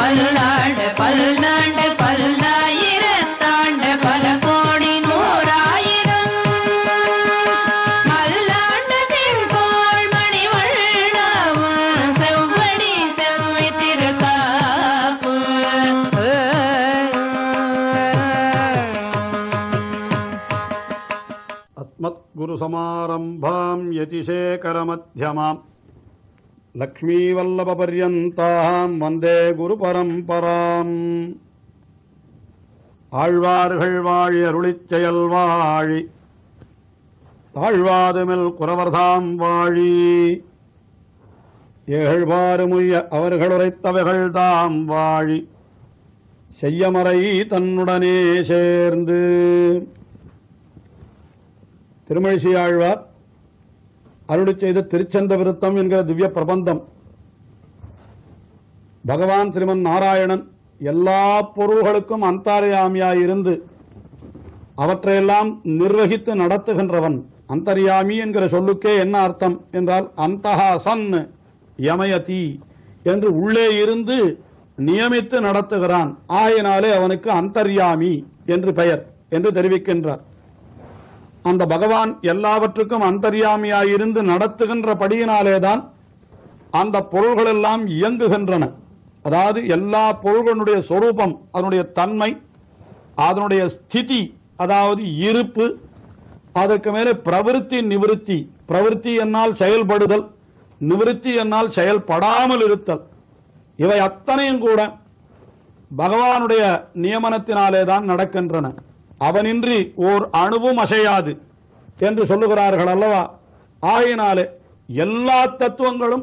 பல்லாண்டு பல்லாண்டு பல்லாயிரத்தாண்டு பல கோடி நூறாயிரம் மல்லாண்டு திருக்கோள் மணிவண்ணாவும் செவ்வடி செவ்வி திருக்காப்பு अस्मत्गुरुसमारम्भाम् यतिशेखरमध्यमाम् லக்ஷ்மீவல்லபபர்யந்தாம் வந்தே குரு பரம்பராம் ஆழ்வார்கள் வாழி அருளிச் செயல் வாழி தாழ்வாதுமில் குறவர்தாம் வாழி ஏழ்வாறுமுய்ய அவர்கள் உரைத்தவைகள் தாம் வாழி செய்யமறை தன்னுடனே சேர்ந்து திருமழிசை ஆழ்வார் அருளிச் செய்த திருச்சந்த விருத்தம் என்கிற திவ்ய பிரபந்தம் பகவான் ஸ்ரீமன் நாராயணன் எல்லா பொருள்களுக்கும் அந்தாரியாமியாய் இருந்து அவற்றையெல்லாம் நிர்வகித்து நடத்துகின்றவன் அந்தர்யாமி என்கிற சொல்லுக்கே என்ன அர்த்தம் என்றால் அந்தஹா சன் யமயதி என்று உள்ளே இருந்து நியமித்து நடத்துகிறான் ஆயினாலே அவனுக்கு அந்தர்யாமி என்று பெயர் என்று தெரிவிக்கின்றார் அந்த பகவான் எல்லாவற்றுக்கும் அந்தர்யாமியாயிருந்து நடத்துகின்றபடியினாலேதான் அந்த பொருள்கள் எல்லாம் இயங்குகின்றன அதாவது எல்லா பொருள்களுடைய சொரூபம் அதனுடைய தன்மை அதனுடைய ஸ்திதி அதாவது இருப்பு அதற்கு மேலே பிரவிற்த்தி நிவிருத்தி பிரவிற்த்தி என்னால் செயல்படுதல் நிவிருத்தி என்னால் செயல்படாமல் இருத்தல் இவை அத்தனையும் கூட பகவானுடைய நியமனத்தினாலே தான் நடக்கின்றன அவனின்றி ஓர் அணுவும் அசையாது என்று சொல்லுகிறார்கள் அல்லவா ஆகையினாலே எல்லா தத்துவங்களும்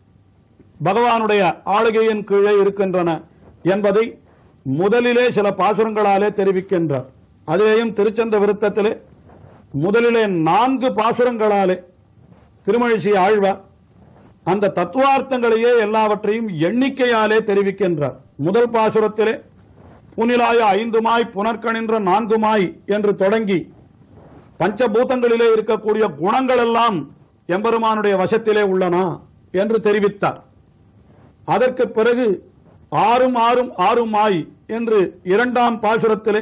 பகவானுடைய ஆளுகையின் கீழே இருக்கின்றன என்பதை முதலிலே சில பாசுரங்களாலே தெரிவிக்கின்றார் அதிலேயும் திருச்சந்த விருத்தத்திலே முதலிலே நான்கு பாசுரங்களாலே திருமழிசை ஆழ்வார் அந்த தத்துவார்த்தங்களையே எல்லாவற்றையும் எண்ணிக்கையாலே தெரிவிக்கின்றார் முதல் பாசுரத்திலே புனிலாய ஐந்துமாய் புனர்கணின்ற நான்குமாய் என்று தொடங்கி பஞ்சபூதங்களிலே இருக்கக்கூடிய குணங்கள் எல்லாம் எம்பெருமானுடைய வசத்திலே உள்ளனா என்று தெரிவித்தார் அதற்கு பிறகு ஆறும் ஆறும் ஆறுமாய் என்று இரண்டாம் பாசுரத்திலே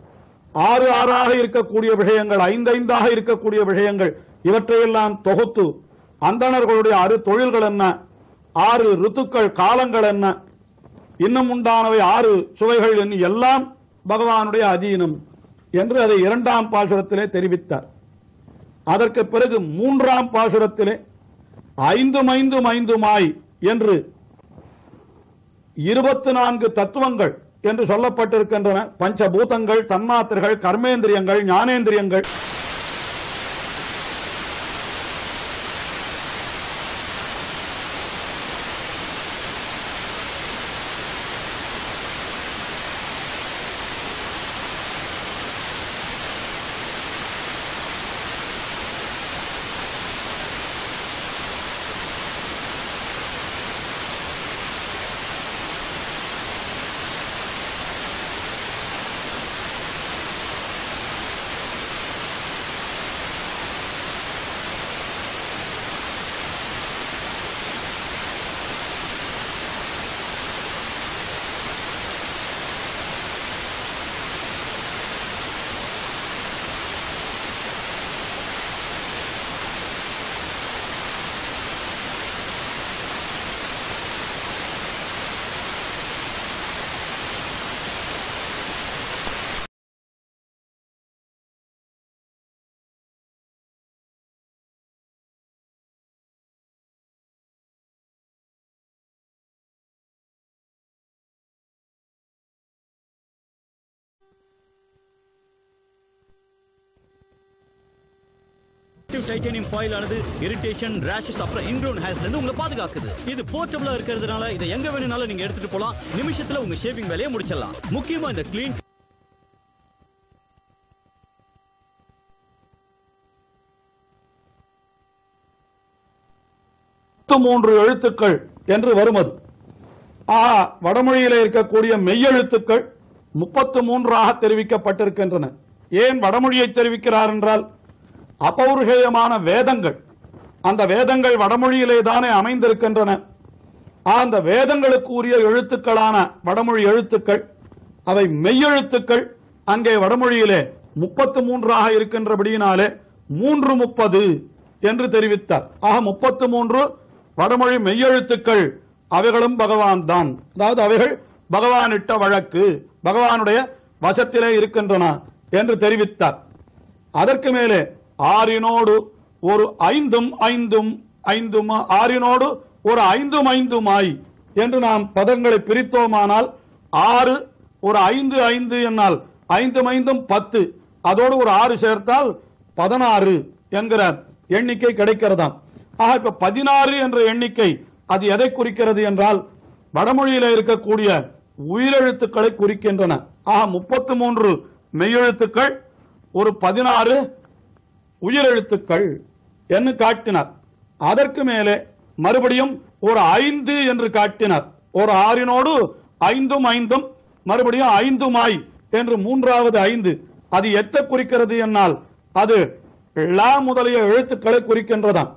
ஆறு ஆறாக இருக்கக்கூடிய விஷயங்கள் ஐந்தைந்தாக இருக்கக்கூடிய விஷயங்கள் இவற்றையெல்லாம் தொகுத்து அந்தணர்களுடைய அறு தொழில்கள் என்ன ஆறு ருத்துக்கள் காலங்கள் என்ன இன்னும் உண்டானவை ஆறு சுவைகள் என்று எல்லாம் பகவானுடைய அதீனம் என்று அதை இரண்டாம் பாசுரத்திலே தெரிவித்தார் அதற்கு பிறகு மூன்றாம் பாசுரத்திலே ஐந்தும் ஐந்தும் ஐந்துமாய் என்று இருபத்தி நான்கு தத்துவங்கள் என்று சொல்லப்பட்டிருக்கின்றன பஞ்சபூதங்கள் தன்மாத்திரைகள் கர்மேந்திரியங்கள் ஞானேந்திரியங்கள் டைட்டானியம் ஃபாயில் ஆனது இரிட்டேஷன் ரேஷஸ் அப்புறம் இன்க்ரோன் ஹேர்ஸ்ல இருந்து உங்களை பாதுகாக்குது இது போர்ட்டபிளா இருக்கிறதுனால இதை எங்க வேணும்னாலும் நீங்க எடுத்துட்டு போலாம் நிமிஷத்துல உங்க ஷேவிங் வேலையை முடிச்சிடலாம் முக்கியமா இந்த க்ளீன் பத்து மூன்று எழுத்துக்கள் என்று வருமது ஆஹா வடமொழியிலே இருக்கக்கூடிய மெய்யெழுத்துக்கள் முப்பத்து மூன்றாக தெரிவிக்கப்பட்டிருக்கின்றன ஏன் வடமொழியை தெரிவிக்கிறார் என்றால் அபௌருஷேயமான வேதங்கள் அந்த வேதங்கள் வடமொழியிலே தானே அமைந்திருக்கின்றன அந்த வேதங்களுக்கு உரிய எழுத்துக்களான வடமொழி எழுத்துக்கள் அவை மெய்யெழுத்துக்கள் அங்கே வடமொழியிலே முப்பத்து மூன்றாக இருக்கின்றபடியினாலே மூன்று முப்பது என்று தெரிவித்தார் ஆக முப்பத்து மூன்று வடமொழி மெய்யெழுத்துக்கள் அவைகளும் பகவான் தான் அதாவது அவைகள் பகவானிட்ட வழக்கு பகவானுடைய வசத்திலே இருக்கின்றன என்று தெரிவித்தார் அதற்கு மேலே ஆறினோடு ஒரு ஐந்தும் ஐந்தும் ஐந்தும் ஆறினோடு ஒரு ஐந்தும் ஐந்துமாய் என்று நாம் பதங்களை பிரித்தோமானால் ஆறு ஒரு ஐந்து ஐந்து என்னால் ஐந்தும் ஐந்தும் பத்து அதோடு ஒரு ஆறு சேர்த்தால் பதினாறு என்கிற எண்ணிக்கை கிடைக்கிறதாம் ஆக இப்ப பதினாறு என்ற எண்ணிக்கை அது எதை குறிக்கிறது என்றால் வடமொழியில இருக்கக்கூடிய உயிரெழுத்துக்களை குறிக்கின்றன ஆக முப்பத்து மூன்று மெய்யெழுத்துக்கள் ஒரு பதினாறு உயிரெழுத்துக்கள் என்று காட்டினார் அதற்கு மேலே மறுபடியும் ஒரு ஐந்து என்று காட்டினார் ஒரு ஆறினோடு ஐந்தும் ஐந்தும் மறுபடியும் ஐந்துமாய் என்று மூன்றாவது ஐந்து அது எத்த குறிக்கிறது என்னால் அது லா முதலிய எழுத்துக்களை குறிக்கின்றதாம்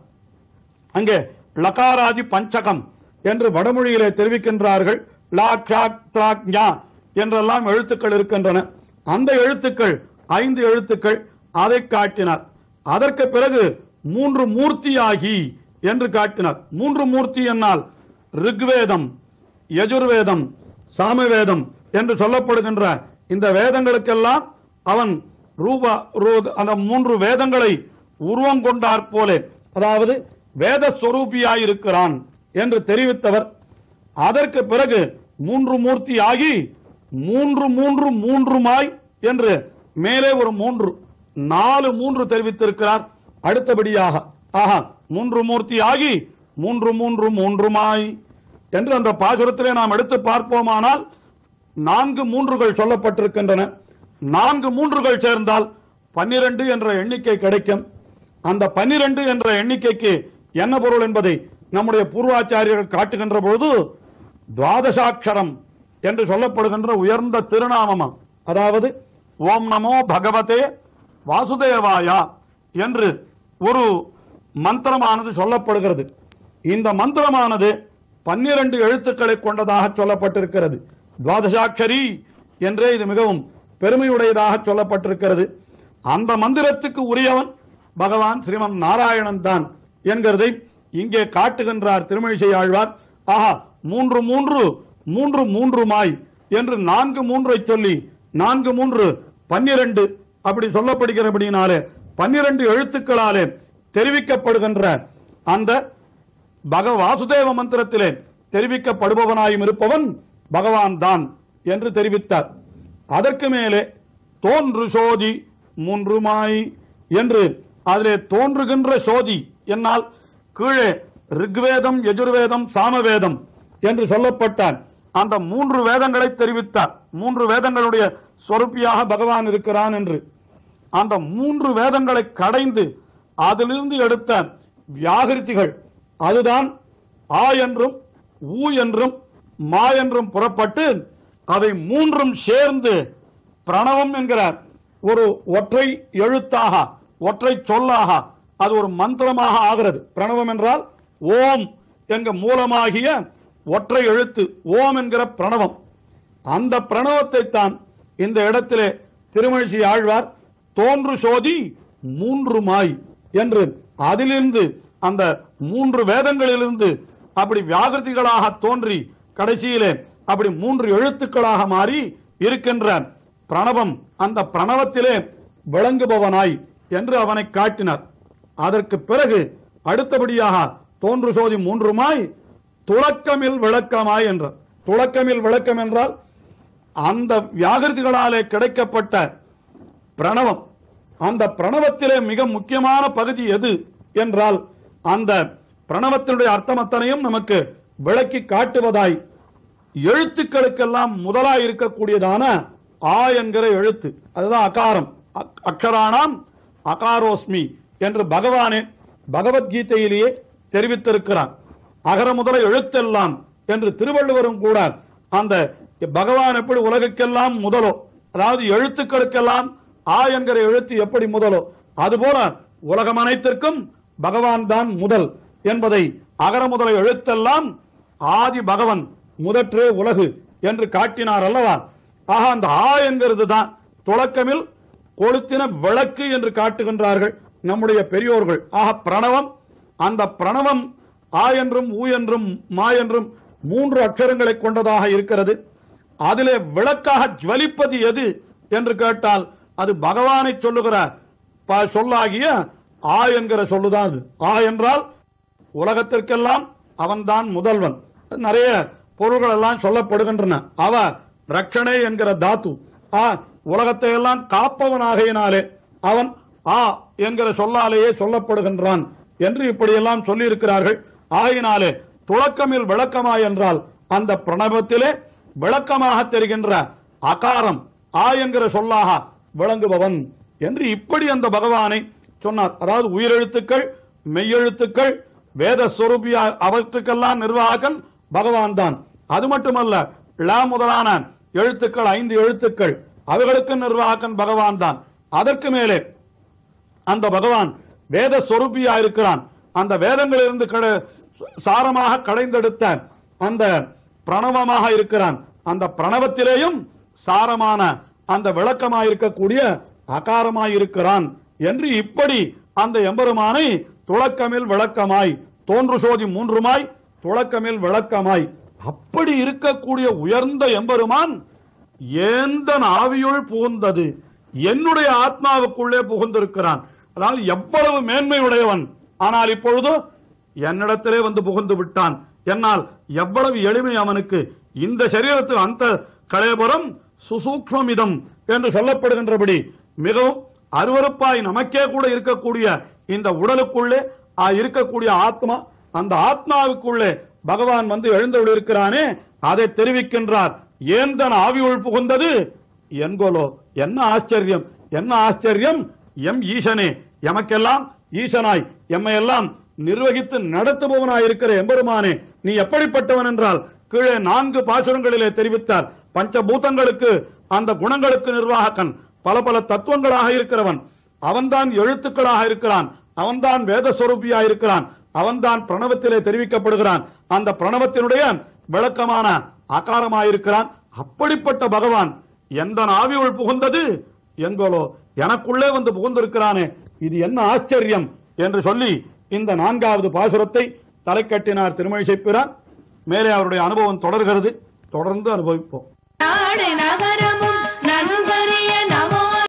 அங்கே லகாராதி பஞ்சகம் என்று வடமொழியிலே தெரிவிக்கின்றார்கள் லா க்ஷா த்ரா ஞா என்றெல்லாம் எழுத்துக்கள் இருக்கின்றன அந்த எழுத்துக்கள் ஐந்து எழுத்துக்கள் அதை காட்டினார் அதற்கு பிறகு மூன்று மூர்த்தியாகி என்று காட்டினார் மூன்று மூர்த்தி என்னால் ரிக்வேதம் யஜுர்வேதம் சாமவேதம் என்று சொல்லப்படுகின்ற இந்த வேதங்களுக்கெல்லாம் அவன் ரூப ரூ- அந்த மூன்று வேதங்களை உருவம் கொண்டாற் போலே அதாவது வேத சொரூபியாயிருக்கிறான் என்று தெரிவித்தவர் அதற்கு பிறகு மூன்று மூர்த்தி ஆகி மூன்று மூன்று மூன்றுமாய் என்று மேலே ஒரு மூன்று நாலு மூன்று தெரிவித்திருக்கிறார் அடுத்தபடியாக ஆஹா மூன்று மூர்த்தி ஆகி மூன்று மூன்று மூன்றுமாய் என்று அந்த பாசுரத்திலே நாம் எடுத்து பார்ப்போமானால் நான்கு மூன்றுகள் சொல்லப்பட்டிருக்கின்றன நான்கு மூன்றுகள் சேர்ந்தால் பன்னிரண்டு என்ற எண்ணிக்கை கிடைக்கும் அந்த பன்னிரண்டு என்ற எண்ணிக்கைக்கு என்ன பொருள் என்பதை நம்முடைய பூர்வாச்சாரியர்கள் காட்டுகின்ற பொழுது துவாதசாட்சரம் என்று சொல்லப்படுகின்ற உயர்ந்த திருநாமம் அதாவது ஓம் நமோ பகவதே வாசுதேவாயா என்று ஒரு மந்திரமானது சொல்லப்படுகிறது இந்த மந்திரமானது பன்னிரண்டு எழுத்துக்களை கொண்டதாக சொல்லப்பட்டிருக்கிறது துவாதசாட்சரி என்றே இது மிகவும் பெருமையுடையதாக சொல்லப்பட்டிருக்கிறது அந்த மந்திரத்துக்கு உரியவன் பகவான் ஸ்ரீமன் நாராயணன் தான் என்கிறதை இங்கே காட்டுகின்றார் திருமழிசை ஆழ்வார் ஆஹா மூன்று மூன்று மூன்று மூன்றுமாய் என்று நான்கு மூன்றை சொல்லி நான்கு மூன்று பன்னிரண்டு அப்படி சொல்லப்படுகிறபடினாலே பன்னிரண்டு எழுத்துக்களாலே தெரிவிக்கப்படுகின்ற அந்த பக வாசுதேவ மந்திரத்திலே தெரிவிக்கப்படுபவனாயும் இருப்பவன் பகவான் தான் என்று தெரிவித்தார் அதற்கு மேலே தோன்று சோதி மூன்றுமாய் என்று அதிலே தோன்றுகின்ற சோதி என்னால் கீழே ரிக்வேதம் யஜுர்வேதம் சாமவேதம் என்று சொல்லப்பட்ட அந்த மூன்று வேதங்களை தெரிவித்தார் மூன்று வேதங்களுடைய சொருப்பியாக பகவான் இருக்கிறான் என்று அந்த மூன்று வேதங்களை கடைந்து அதிலிருந்து எடுத்த வியாகிருதிகள் அதுதான் ஆ என்றும் ஊ என்றும் மா என்றும் புறப்பட்டு அவை மூன்றும் சேர்ந்து பிரணவம் என்கிற ஒரு ஒற்றை எழுத்தாக ஒற்றை சொல்லாக அது ஒரு மந்திரமாக ஆகிறது பிரணவம் என்றால் ஓம் என்க மூலமாகிய ஒற்றை எழுத்து ஓம் என்கிற பிரணவம் அந்த பிரணவத்தை தான் இந்த இடத்திலே திருமழிசை ஆழ்வார் தோன்று சோதி மூன்று மாய் என்று அதிலிருந்து அந்த மூன்று வேதங்களிலிருந்து அப்படி வியாகிருதிகளாக தோன்றி கடைசியிலே அப்படி மூன்று எழுத்துக்களாக மாறி இருக்கின்ற பிரணவம் அந்த பிரணவத்திலே விளங்குபவனாய் என்று அவனை காட்டினார் அதற்கு பிறகு அடுத்தபடியாக தோன்று சோதி மூன்றுமாய் துளக்கமில் விளக்கமாய் என்றார் துளக்கமில் விளக்கம் என்றால் அந்த வியாகிருதிகளாலே கிடைக்கப்பட்ட பிரணவம் அந்த பிரணவத்திலே மிக முக்கியமான பகுதி எது என்றால் அந்த பிரணவத்தினுடைய அர்த்தம் அத்தனையும் நமக்கு விளக்கி காட்டுவதாய் எழுத்துக்களுக்கெல்லாம் முதலாய் இருக்கக்கூடியதான ஆ என்கிற எழுத்து அதுதான் அகாரம் அக்- அக்ஷராணாம் அகாரோஸ்மி என்று பகவானே பகவத்கீதையிலேயே தெரிவித்திருக்கிறான் அகர முதல எழுத்தெல்லாம் என்று திருவள்ளுவரும் கூட அந்த பகவான் எப்படி உலகுக்கெல்லாம் முதலோ அதாவது எழுத்துக்களுக்கெல்லாம் ஆ என்கிற எழுத்து எப்படி முதலோ அதுபோல உலகம் அனைத்திற்கும் பகவான் தான் முதல் என்பதை அகர முதல எழுத்தெல்லாம் ஆதி பகவன் முதற்றே உலகு என்று காட்டினார் அல்லவா ஆக அந்த ஆ என்கிறது தான் துளக்கமில் கொளுத்தின விளக்கு என்று காட்டுகின்றார்கள் நம்முடைய பெரியோர்கள் ஆக பிரணவம் அந்த பிரணவம் ஆ என்றும் ஊ என்றும் மா என்றும் மூன்று அக்ஷரங்களை கொண்டதாக இருக்கிறது அதிலே விளக்காக ஜுவலிப்பது எது என்று கேட்டால் அது பகவானை சொல்லுகிற ப- சொல்லாகிய ஆ என்கிற சொல்லுதான் அது ஆ என்றால் உலகத்திற்கெல்லாம் அவன்தான் முதல்வன் நிறைய பொருள்கள் எல்லாம் சொல்லப்படுகின்றன அவ ரட்சணை என்கிற தாத்து ஆ உலகத்தை எல்லாம் காப்பவனாகையினாலே அவன் ஆ என்கிற சொல்லாலேயே சொல்லப்படுகின்றான் என்று இப்படியெல்லாம் சொல்லியிருக்கிறார்கள் ஆகையினாலே துளக்கமில் விளக்கமாய் என்றால் அந்த பிரணவத்திலே விளக்கமாக தெரிகின்ற அகாரம் ஆ என்கிற சொல்லாக விளங்குபவன் என்று இப்படி அந்த பகவானை சொன்னார் அதாவது உயிரெழுத்துக்கள் மெய்யெழுத்துக்கள் வேத ஸ்வரூபியா அவற்றுக்கெல்லாம் நிர்வாகன் பகவான் தான் அது மட்டுமல்ல ல முதலான எழுத்துக்கள் ஐந்து எழுத்துக்கள் அவைகளுக்கு நிர்வாகன் பகவான் தான் அதற்கு மேலே அந்த பகவான் வேத சொரூபியா இருக்கிறான் அந்த வேதங்களிலிருந்து கட- சாரமாக கடைந்தெடுத்த அந்த பிரணவமாக இருக்கிறான் அந்த பிரணவத்திலேயும் சாரமான அந்த விளக்கமாய் இருக்கக்கூடிய அகாரமாய் இருக்கிறான் என்று இப்படி அந்த எம்பெருமானை துளக்கமில் விளக்கமாய் தோன்று சோதி மூன்றுமாய் துளக்கமில் விளக்கமாய் அப்படி இருக்கக்கூடிய உயர்ந்த எம்பெருமான் ஏந்தன் ஆவியுள் புகுந்தது என்னுடைய ஆத்மாவுக்குள்ளே புகுந்திருக்கிறான் அதாவது எவ்வளவு மேன்மை உடையவன் ஆனால் இப்பொழுது என்னிடத்திலே வந்து புகுந்து விட்டான் என்னால் எவ்வளவு எளிமை அவனுக்கு இந்த சரீரத்தில் அந்த கலேபுரம் சுசூக்மமிதம் என்று சொல்லப்படுகின்றபடி மிகவும் அருவருப்பாய் நமக்கே கூட இருக்கக்கூடிய இந்த உடலுக்குள்ளே ஆ, இருக்கக்கூடிய ஆத்மா அந்த ஆத்மாவுக்குள்ளே பகவான் வந்து எழுந்தருள் இருக்கிறானே அதை தெரிவிக்கின்றார் ஏந்தன் ஆவியுள் புகுந்தது என்கொலோ என்ன ஆச்சரியம் என்ன ஆச்சரியம் எம் ஈசனே எமக்கெல்லாம் ஈசனாய் எம்மையெல்லாம் நிர்வகித்து நடத்துபவனாய் இருக்கிற எம்பெருமானே நீ எப்படிப்பட்டவன் என்றால் கீழே நான்கு பாசுரங்களிலே தெரிவித்தார் பஞ்சபூதங்களுக்கு அந்த குணங்களுக்கு நிர்வாகக்கன் பல பல தத்துவங்களாக இருக்கிறவன் அவன்தான் எழுத்துக்களாக இருக்கிறான் அவன்தான் வேதஸ்வரூபியா இருக்கிறான் அவன்தான் பிரணவத்திலே தெரிவிக்கப்படுகிறான் அந்த பிரணவத்தினுடைய விளக்கமான ஆகாரமாயிருக்கிறான் அப்படிப்பட்ட பகவான் எந்த ஆவியுள் புகுந்தது என்கோலோ எனக்குள்ளே வந்து புகுந்திருக்கிறானே இது என்ன ஆச்சரியம் என்று சொல்லி இந்த நான்காவது பாசுரத்தை தலை கட்டினார் திருமழிசைப்பிறார் மேலே அவருடைய அனுபவம் தொடர்கிறது தொடர்ந்து அனுபவிப்போம் நாடு நகரம்